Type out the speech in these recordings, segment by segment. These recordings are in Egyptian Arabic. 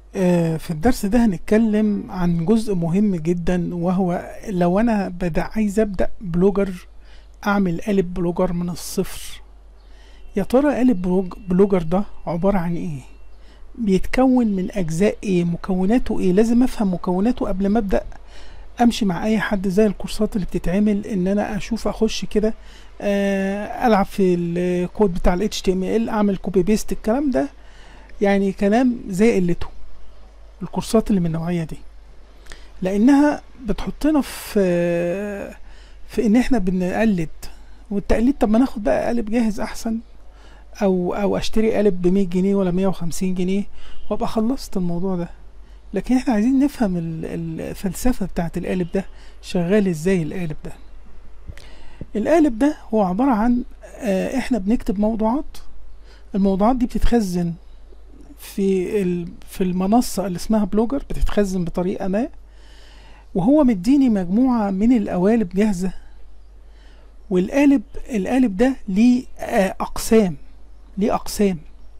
آه، في الدرس ده هنتكلم عن جزء مهم جدا وهو لو انا بدأ عايز ابدأ بلوجر اعمل قالب بلوجر من الصفر يا ترى قالب بلوج- بلوجر ده عبارة عن ايه بيتكون من اجزاء ايه مكوناته ايه لازم افهم مكوناته قبل ما ابدأ امشي مع اي حد زي الكورسات اللي بتتعمل ان انا اشوف اخش كده آه، العب في الكود بتاع ال HTML اعمل كوبي بيست الكلام ده يعني كلام زي قلته الكورسات اللي من النوعية دي لانها بتحطنا في في ان احنا بنقلد والتقليد طب ما ناخد بقى قالب جاهز احسن او او اشتري قالب ب 100 جنيه ولا 150 جنيه وابقى خلصت الموضوع ده لكن احنا عايزين نفهم ال- الفلسفة بتاعت القالب ده شغال ازاي القالب ده القالب ده هو عبارة عن آه، احنا بنكتب موضوعات الموضوعات دي بتتخزن في ال- في المنصة اللي اسمها بلوجر بتتخزن بطريقة ما وهو مديني مجموعة من القوالب جاهزة والقالب القالب ده ليه آه، أقسام ليه أقسام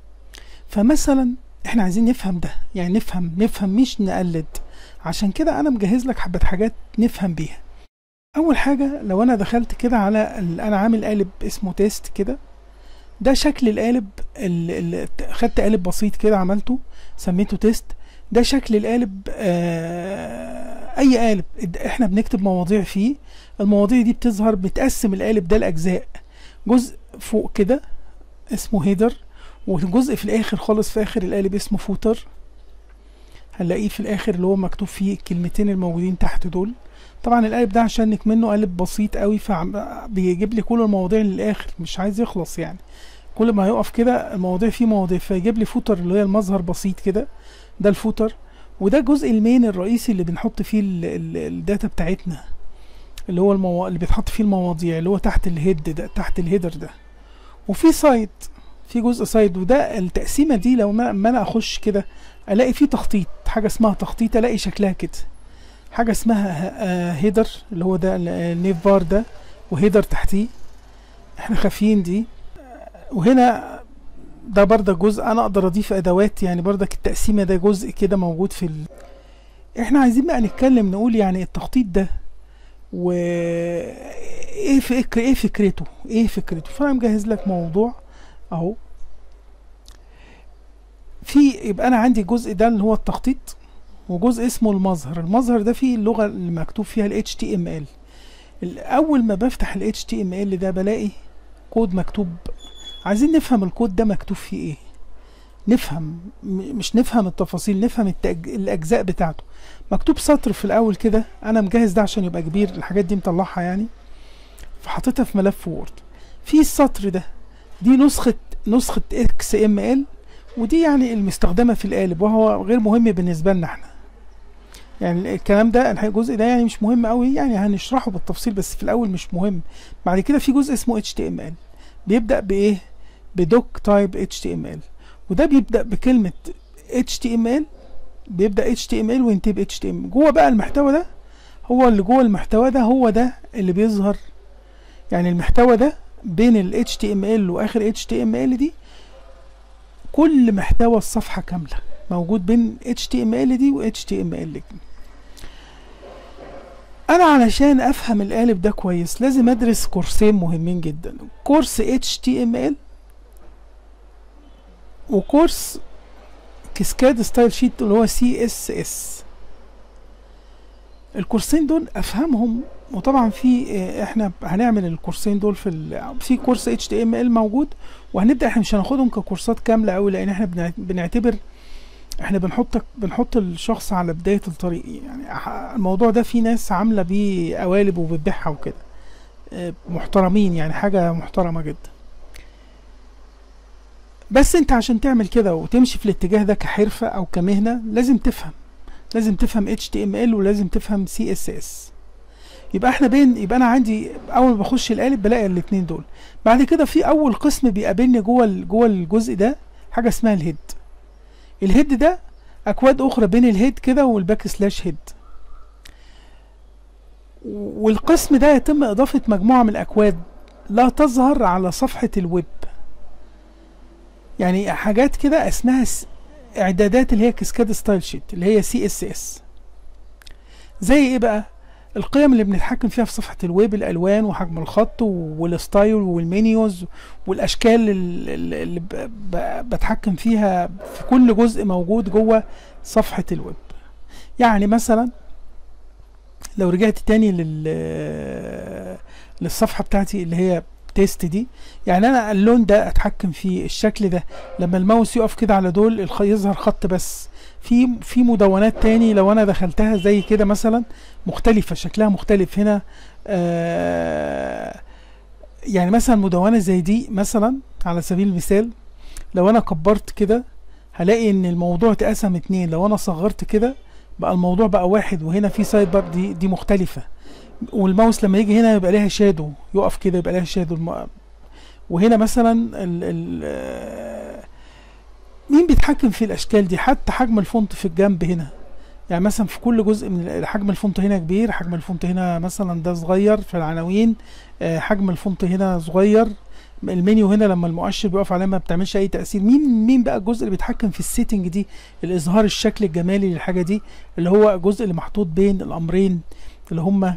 فمثلا احنا عايزين نفهم ده يعني نفهم نفهم مش نقلد عشان كده انا مجهز لك حبة حاجات نفهم بيها اول حاجة لو انا دخلت كده على ال- انا عامل قالب اسمه تيست كده ده شكل القالب ال- ال- خدت قالب بسيط كده عملته سميته تيست ده شكل القالب آه اي قالب اد- احنا بنكتب مواضيع فيه المواضيع دي بتظهر بتقسم القالب ده لاجزاء جزء فوق كده اسمه هيدر وجزء في الاخر خالص في اخر القالب اسمه فوتر هنلاقيه في الاخر اللي هو مكتوب فيه الكلمتين الموجودين تحت دول طبعا القالب ده عشان منه قالب بسيط قوي فبيجيب لي كل المواضيع للاخر مش عايز يخلص يعني كل ما هيقف كده المواضيع فيه مواضيع فيجيب لي فوتر اللي هي المظهر بسيط كده ده الفوتر وده جزء المين الرئيسي اللي بنحط فيه ال- ال- الداتا بتاعتنا اللي هو المو... اللي بيتحط فيه المواضيع اللي هو تحت الهيد ده تحت الهيدر ده وفي سايد في جزء سايد وده التقسيمه دي لو ما, ما انا اخش كده الاقي فيه تخطيط حاجه اسمها تخطيط الاقي شكلها كده حاجه اسمها هيدر اللي هو ده النيف بار ده وهيدر تحتيه احنا خافيين دي وهنا ده برضه جزء انا اقدر اضيف ادوات يعني برضك التقسيمه ده جزء كده موجود في ال... احنا عايزين بقى نتكلم نقول يعني التخطيط ده و ايه فكر ايه فكرته ايه فكرته فانا مجهز لك موضوع اهو في يبقى انا عندي الجزء ده اللي هو التخطيط وجزء اسمه المظهر المظهر ده فيه اللغه اللي مكتوب فيها ال HTML ال- اول ما بفتح ال HTML ده بلاقي كود مكتوب عايزين نفهم الكود ده مكتوب فيه ايه نفهم م- مش نفهم التفاصيل نفهم التأج... الاجزاء بتاعته مكتوب سطر في الاول كده انا مجهز ده عشان يبقى كبير الحاجات دي مطلعها يعني فحطيتها في ملف وورد في السطر ده دي نسخة نسخة اكس ام ال ودي يعني المستخدمة في القالب وهو غير مهم بالنسبة لنا احنا يعني الكلام ده الح- الجزء ده يعني مش مهم قوي يعني هنشرحه بالتفصيل بس في الاول مش مهم بعد كده في جزء اسمه HTML بيبدأ بايه بدوك تايب HTML وده بيبدأ بكلمة HTML بيبدأ HTML وينتهي ب HTML جوه بقى المحتوى ده هو اللي جوه المحتوى ده هو ده اللي بيظهر يعني المحتوى ده بين ال HTML واخر HTML دي كل محتوى الصفحة كاملة موجود بين HTML دي و HTML دي انا علشان افهم القالب ده كويس لازم ادرس كورسين مهمين جدا كورس HTML وكورس كسكاد ستايل شيت اللي هو سي اس اس الكورسين دول افهمهم وطبعا في آه، احنا هنعمل الكورسين دول في ال... في كورس اتش تي ام ال موجود وهنبدا احنا مش هناخدهم ككورسات كامله قوي لان احنا بنع- بنعتبر احنا بنحط بنحط الشخص على بدايه الطريق يعني ح- الموضوع ده في ناس عامله بيه قوالب وبتبيعها وكده آه، محترمين يعني حاجه محترمه جدا بس انت عشان تعمل كده وتمشي في الاتجاه ده كحرفه او كمهنه لازم تفهم لازم تفهم HTML ولازم تفهم CSS يبقى احنا بين يبقى انا عندي اول ما بخش القالب بلاقي الاتنين دول بعد كده في اول قسم بيقابلني جوه ال- جوه الجزء ده حاجه اسمها الهيد الهيد ده اكواد اخرى بين الهيد كده والباك سلاش هيد والقسم ده يتم اضافه مجموعه من الاكواد لا تظهر على صفحه الويب يعني حاجات كده اسمها س- اعدادات اللي هي كاسكاد ستايل شيت اللي هي سي اس اس زي ايه بقى القيم اللي بنتحكم فيها في صفحة الويب الألوان وحجم الخط والستايل والمنيوز والأشكال اللي بتحكم فيها في كل جزء موجود جوه صفحة الويب يعني مثلا لو رجعت تاني لل للصفحة بتاعتي اللي هي تيست دي يعني انا اللون ده اتحكم فيه الشكل ده لما الماوس يقف كده على دول يظهر خط بس في في مدونات تاني لو انا دخلتها زي كده مثلا مختلفة شكلها مختلف هنا آه يعني مثلا مدونة زي دي مثلا على سبيل المثال لو انا كبرت كده هلاقي ان الموضوع اتقسم اتنين لو انا صغرت كده بقى الموضوع بقى واحد وهنا في سايد بار دي دي مختلفة والماوس لما يجي هنا يبقى ليها شادو يقف كده يبقى ليها شادو الم... وهنا مثلا ال ال مين بيتحكم في الاشكال دي حتى حجم الفونت في الجنب هنا يعني مثلا في كل جزء من حجم الفونت هنا كبير حجم الفونت هنا مثلا ده صغير في العناوين حجم الفونت هنا صغير المنيو هنا لما المؤشر بيقف عليه ما بتعملش اي تاثير مين مين بقى الجزء اللي بيتحكم في السيتنج دي الاظهار الشكل الجمالي للحاجه دي اللي هو الجزء اللي محطوط بين الامرين اللي هما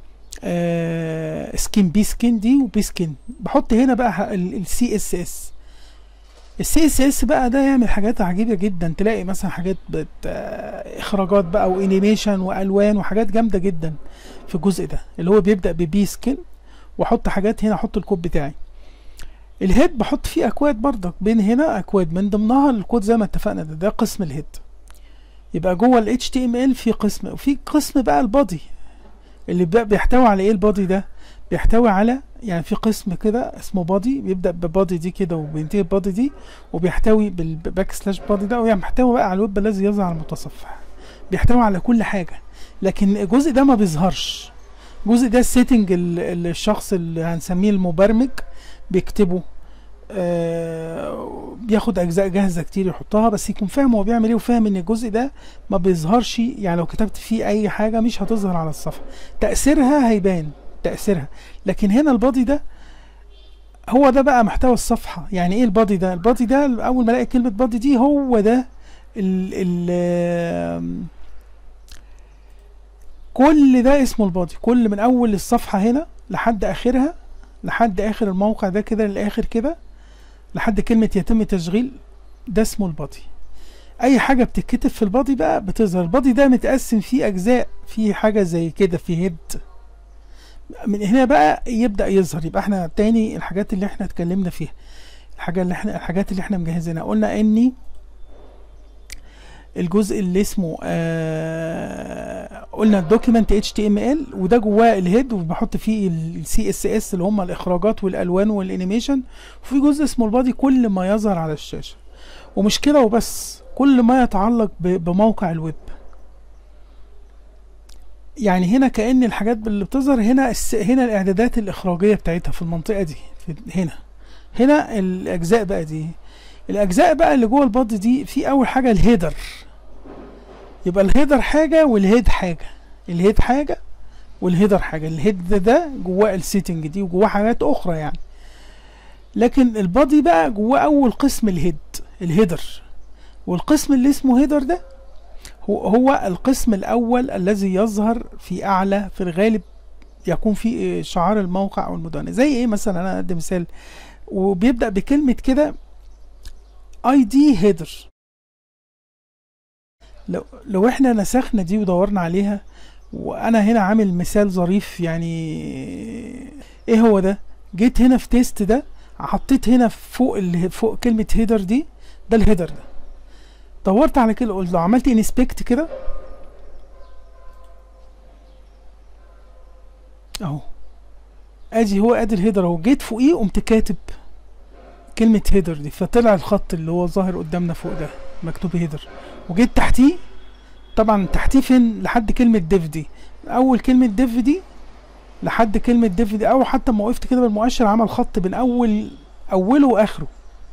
آه سكين بي سكين دي وبي سكين بحط هنا بقى السي اس اس السي اس اس بقى ده يعمل حاجات عجيبه جدا تلاقي مثلا حاجات بت آه اخراجات بقى وانيميشن والوان وحاجات جامده جدا في الجزء ده اللي هو بيبدا ببي سكين واحط حاجات هنا احط الكود بتاعي الهيد بحط فيه اكواد برضك بين هنا اكواد من ضمنها الكود زي ما اتفقنا ده ده قسم الهيد يبقى جوه ال HTML في قسم وفي قسم بقى البادي اللي بيحتوي على ايه البادي ده بيحتوي على يعني في قسم كده اسمه بادي بيبدا ببادي دي كده وبينتهي ببادي دي وبيحتوي بالباك سلاش بادي ده ويعني محتوى بقى على الويب الذي يظهر على المتصفح بيحتوي على كل حاجه لكن الجزء ده ما بيظهرش الجزء ده السيتنج اللي الشخص اللي هنسميه المبرمج بيكتبه آه بياخد اجزاء جاهزه كتير يحطها بس يكون فاهم هو بيعمل ايه وفاهم ان الجزء ده ما بيظهرش يعني لو كتبت فيه اي حاجه مش هتظهر على الصفحه تاثيرها هيبان تاثيرها لكن هنا البادي ده هو ده بقى محتوى الصفحه يعني ايه البادي ده البادي ده اول ما الاقي كلمه بادي دي هو ده ال ال كل ده اسمه البادي كل من اول الصفحه هنا لحد اخرها لحد اخر الموقع ده كده للاخر كده لحد كلمة يتم تشغيل ده اسمه البادي اي حاجة بتتكتب في البادي بقى بتظهر البادي ده متقسم فيه اجزاء في حاجة زي كده في هيد من هنا بقى يبدأ يظهر يبقى احنا تاني الحاجات اللي احنا اتكلمنا فيها الحاجة اللي احنا الحاجات اللي احنا مجهزينها قلنا اني الجزء اللي اسمه آه قلنا الدوكيمنت اتش تي ام ال وده جواه الهيد وبحط فيه السي اس اس اللي هم الاخراجات والالوان والانيميشن وفي جزء اسمه البادي كل ما يظهر على الشاشه ومش كده وبس كل ما يتعلق بموقع الويب يعني هنا كأن الحاجات اللي بتظهر هنا هنا الاعدادات الاخراجيه بتاعتها في المنطقه دي في هنا هنا الاجزاء بقى دي الاجزاء بقى اللي جوه البادي دي في اول حاجه الهيدر يبقى الهيدر حاجه والهيد حاجه الهيد حاجه والهيدر حاجه الهيد ده جواه السيتنج دي وجواه حاجات اخرى يعني لكن البادي بقى جواه اول قسم الهيد الهيدر والقسم اللي اسمه هيدر ده هو هو القسم الاول الذي يظهر في اعلى في الغالب يكون فيه شعار الموقع او المدونة زي ايه مثلا انا ادي مثال وبيبدا بكلمه كده اي دي هيدر لو لو احنا نسخنا دي ودورنا عليها وانا هنا عامل مثال ظريف يعني ايه هو ده جيت هنا في تيست ده حطيت هنا فوق اللي فوق كلمه هيدر دي ده الهيدر ده دورت على كده قلت لو عملت انسبكت كده اهو ادي هو ادي الهيدر اهو جيت فوقيه قمت كاتب كلمة هيدر دي فطلع الخط اللي هو ظاهر قدامنا فوق ده مكتوب هيدر وجيت تحتيه طبعا تحتيه فين لحد كلمة ديف دي أول كلمة ديف دي لحد كلمة ديف دي أو حتى ما وقفت كده بالمؤشر عمل خط بين أول أوله وآخره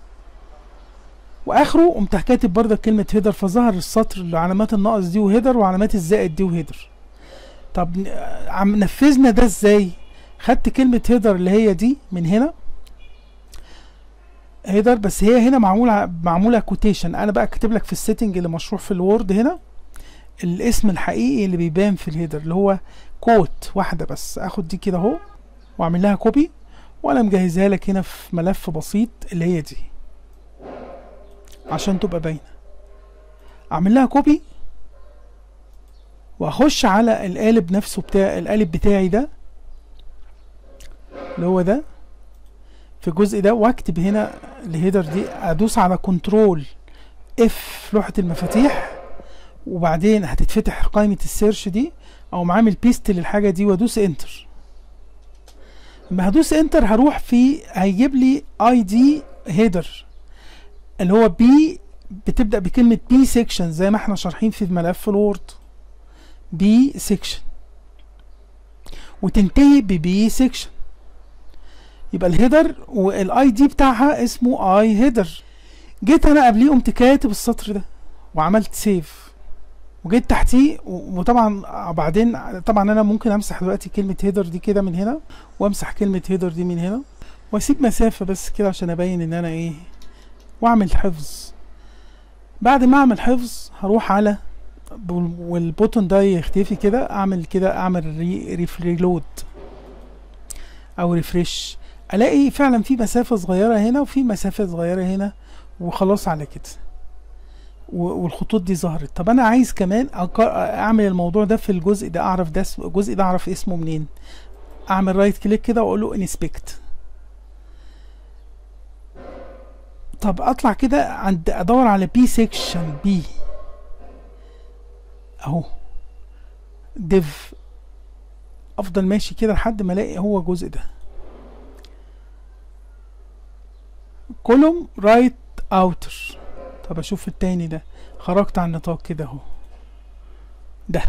وآخره قمت كاتب برضه كلمة هيدر فظهر السطر علامات الناقص دي وهيدر وعلامات الزائد دي وهيدر طب عم نفذنا ده ازاي خدت كلمة هيدر اللي هي دي من هنا هيدر بس هي هنا معموله معموله كوتيشن انا بقى كاتب لك في السيتنج اللي مشروع في الوورد هنا الاسم الحقيقي اللي بيبان في الهيدر اللي هو كوت واحده بس اخد دي كده اهو واعمل لها كوبي وانا مجهزها لك هنا في ملف بسيط اللي هي دي عشان تبقى باينه اعمل لها كوبي واخش على القالب نفسه بتاع القالب بتاعي ده اللي هو ده في الجزء ده واكتب هنا الهيدر دي ادوس على كنترول اف لوحة المفاتيح وبعدين هتتفتح قائمة السيرش دي او عامل بيست للحاجة دي وادوس انتر لما هدوس انتر هروح في هيجيب لي اي دي هيدر اللي هو بي بتبدأ بكلمة بي سيكشن زي ما احنا شارحين في ملف الوورد بي سيكشن وتنتهي ببي سيكشن يبقى الهيدر والاي دي بتاعها اسمه اي هيدر جيت انا قبليه قمت كاتب السطر ده وعملت سيف وجيت تحتيه وطبعا بعدين طبعا انا ممكن امسح دلوقتي كلمه هيدر دي كده من هنا وامسح كلمه هيدر دي من هنا واسيب مسافه بس كده عشان ابين ان انا ايه واعمل حفظ بعد ما اعمل حفظ هروح على والبوتون ده يختفي كده اعمل كده اعمل ري ريفريلود او ريفريش الاقي فعلا في مسافه صغيره هنا وفي مسافه صغيره هنا وخلاص على كده والخطوط دي ظهرت طب انا عايز كمان اعمل الموضوع ده في الجزء ده اعرف ده الجزء ده اعرف اسمه منين اعمل رايت كليك كده واقول له انسبكت طب اطلع كده عند ادور على بي سيكشن بي اهو ديف افضل ماشي كده لحد ما الاقي هو الجزء ده كولوم رايت اوتر طب اشوف التاني ده خرجت عن النطاق كده اهو ده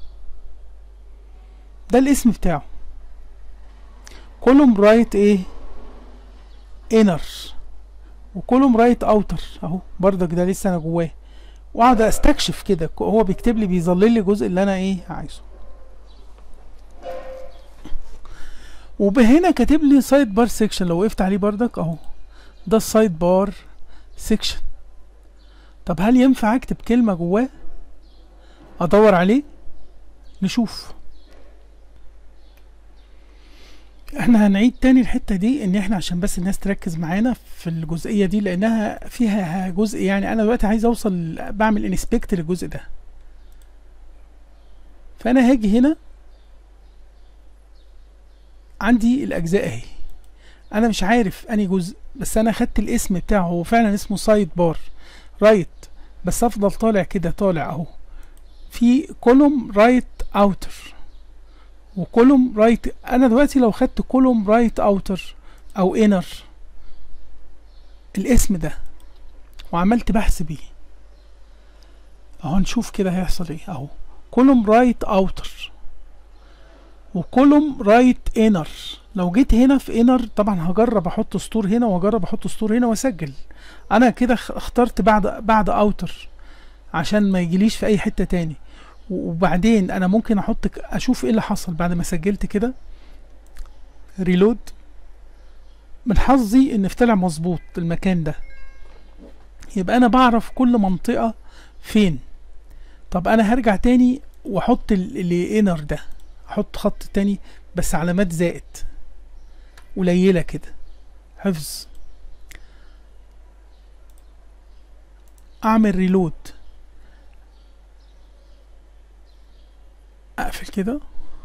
ده الاسم بتاعه كولوم رايت ايه انر وكولوم رايت اوتر اهو بردك ده لسه انا جواه واقعد استكشف كده هو بيكتب لي بيظلل لي الجزء اللي انا ايه عايزه وبهنا كاتب لي سايد بار سيكشن لو وقفت عليه بردك اهو ده السايد بار سيكشن طب هل ينفع اكتب كلمة جواه ادور عليه نشوف احنا هنعيد تاني الحتة دي ان احنا عشان بس الناس تركز معانا في الجزئية دي لانها فيها جزء يعني انا دلوقتي عايز اوصل بعمل انسبكت للجزء ده فانا هاجي هنا عندي الاجزاء اهي انا مش عارف اني جزء بس انا خدت الاسم بتاعه هو فعلا اسمه سايد بار رايت بس افضل طالع كده طالع اهو في كولوم رايت اوتر وكولوم رايت انا دلوقتي لو خدت كولوم رايت اوتر او انر الاسم ده وعملت بحث بيه اهو نشوف كده هيحصل ايه اهو كولوم رايت اوتر وكولوم رايت انر لو جيت هنا في انر طبعا هجرب احط سطور هنا واجرب احط سطور هنا واسجل انا كده اخترت بعد بعد اوتر عشان ما يجيليش في اي حته تاني وبعدين انا ممكن احط اشوف ايه اللي حصل بعد ما سجلت كده ريلود من حظي ان طلع مظبوط المكان ده يبقى انا بعرف كل منطقه فين طب انا هرجع تاني واحط الانر ده احط خط تاني بس علامات زائد قليله كده حفظ اعمل ريلود اقفل كده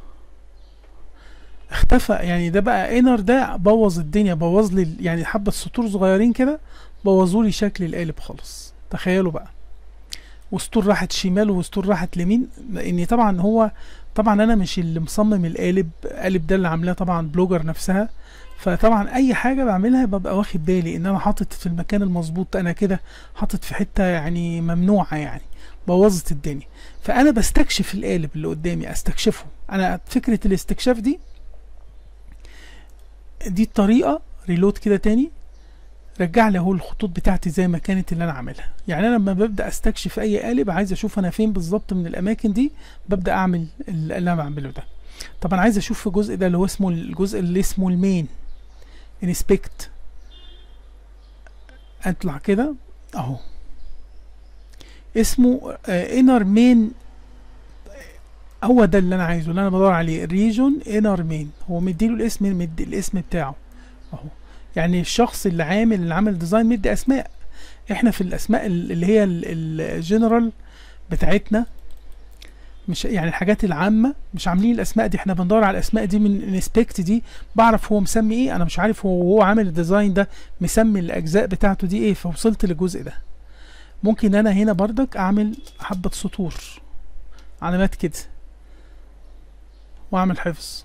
اختفى يعني ده بقى انر ده بوظ الدنيا بوظ لي يعني حبه سطور صغيرين كده بوظوا لي شكل القالب خالص تخيلوا بقى وسطور راحت شمال وسطور راحت لمين لان طبعا هو طبعا انا مش اللي مصمم القالب القالب ده اللي عاملاه طبعا بلوجر نفسها فطبعا اي حاجه بعملها ببقى واخد بالي ان انا حاطط في المكان المظبوط انا كده حاطط في حته يعني ممنوعه يعني بوظت الدنيا فانا بستكشف القالب اللي قدامي استكشفه انا فكره الاستكشاف دي دي الطريقه ريلود كده تاني رجع لي اهو الخطوط بتاعتي زي ما كانت اللي انا عاملها يعني انا لما ببدا استكشف اي قالب عايز اشوف انا فين بالظبط من الاماكن دي ببدا اعمل اللي انا بعمله ده طبعا عايز اشوف في الجزء ده اللي هو اسمه الجزء اللي اسمه المين انسبكت اطلع كده اهو اسمه انر مين هو ده اللي انا عايزه اللي انا بدور عليه ريجون انر مين هو مديله الاسم مدي الاسم بتاعه اهو يعني الشخص اللي عامل اللي عامل ديزاين مدي اسماء احنا في الاسماء اللي هي الجنرال بتاعتنا مش يعني الحاجات العامه مش عاملين الاسماء دي احنا بندور على الاسماء دي من الانسبكت دي بعرف هو مسمي ايه انا مش عارف هو هو عامل الديزاين ده مسمي الاجزاء بتاعته دي ايه فوصلت للجزء ده ممكن انا هنا بردك اعمل حبه سطور علامات كده واعمل حفظ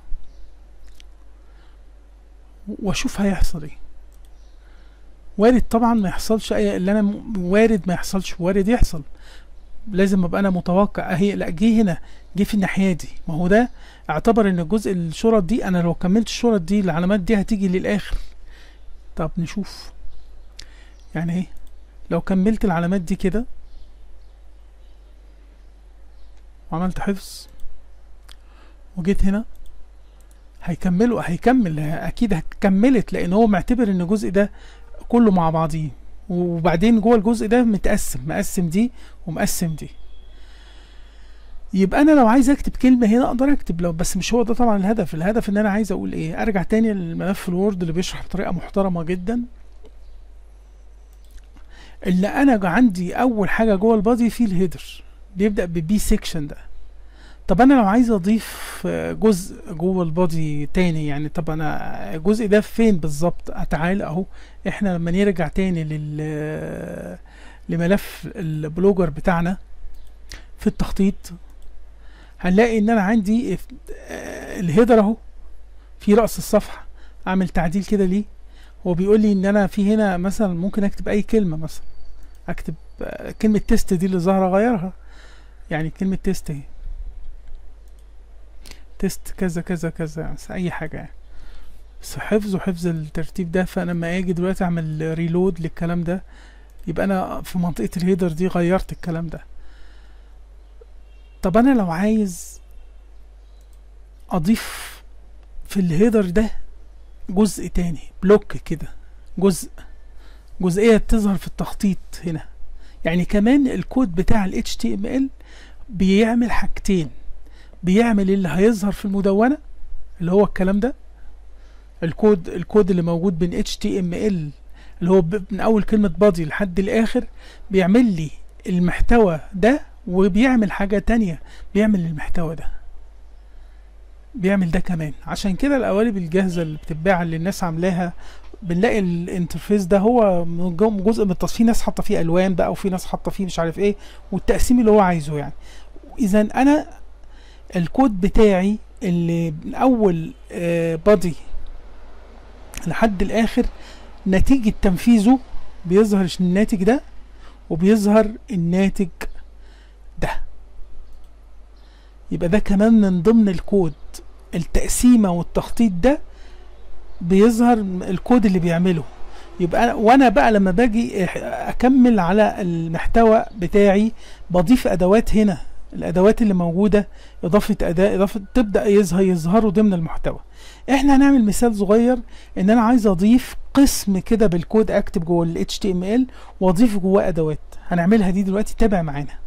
واشوف هيحصل ايه وارد طبعا ما يحصلش اي اللي انا وارد ما يحصلش وارد يحصل لازم ابقى انا متوقع اهي لا جه هنا جه في الناحيه دي ما هو ده اعتبر ان الجزء الشرط دي انا لو كملت الشرط دي العلامات دي هتيجي للاخر طب نشوف يعني ايه لو كملت العلامات دي كده وعملت حفظ وجيت هنا هيكملوا هيكمل اكيد هكملت لان هو معتبر ان الجزء ده كله مع بعضيه وبعدين جوه الجزء ده متقسم مقسم دي ومقسم دي يبقى انا لو عايز اكتب كلمه هنا اقدر اكتب لو بس مش هو ده طبعا الهدف الهدف ان انا عايز اقول ايه ارجع تاني للملف الوورد اللي بيشرح بطريقه محترمه جدا اللي انا عندي اول حاجه جوه البادي فيه الهيدر بيبدا ببي سيكشن ده طب انا لو عايز اضيف جزء جوه البادي تاني يعني طب انا الجزء ده فين بالظبط تعال اهو احنا لما نرجع تاني لل لملف البلوجر بتاعنا في التخطيط هنلاقي ان انا عندي الهيدر اهو في راس الصفحه اعمل تعديل كده ليه هو بيقول لي ان انا في هنا مثلا ممكن اكتب اي كلمه مثلا اكتب كلمه تيست دي اللي ظاهره اغيرها يعني كلمه تيست اهي تيست كذا كذا كذا يعني اي حاجه يعني بس حفظ وحفظ الترتيب ده فانا لما اجي دلوقتي اعمل ريلود للكلام ده يبقى انا في منطقه الهيدر دي غيرت الكلام ده طب انا لو عايز اضيف في الهيدر ده جزء تاني بلوك كده جزء جزئية تظهر في التخطيط هنا يعني كمان الكود بتاع ال HTML بيعمل حاجتين بيعمل اللي هيظهر في المدونة اللي هو الكلام ده الكود الكود اللي موجود بين HTML اللي هو من اول كلمة بادي لحد الاخر بيعمل لي المحتوى ده وبيعمل حاجة تانية بيعمل المحتوى ده بيعمل ده كمان عشان كده القوالب الجاهزة اللي بتتباع اللي الناس عاملاها بنلاقي الانترفيس ده هو جزء من التصميم في ناس حاطه فيه الوان بقى وفي ناس حاطه فيه مش عارف ايه والتقسيم اللي هو عايزه يعني اذا انا الكود بتاعي اللي من اول بادي لحد الاخر نتيجة تنفيذه بيظهر الناتج ده وبيظهر الناتج ده يبقى ده كمان من ضمن الكود التقسيمة والتخطيط ده بيظهر الكود اللي بيعمله يبقى أنا وانا بقى لما باجي اكمل على المحتوى بتاعي بضيف ادوات هنا الادوات اللي موجوده اضافه اداه اضافه تبدا يظهر يظهروا ضمن المحتوى احنا هنعمل مثال صغير ان انا عايز اضيف قسم كده بالكود اكتب جوه ال HTML واضيف جواه ادوات هنعملها دي دلوقتي تابع معانا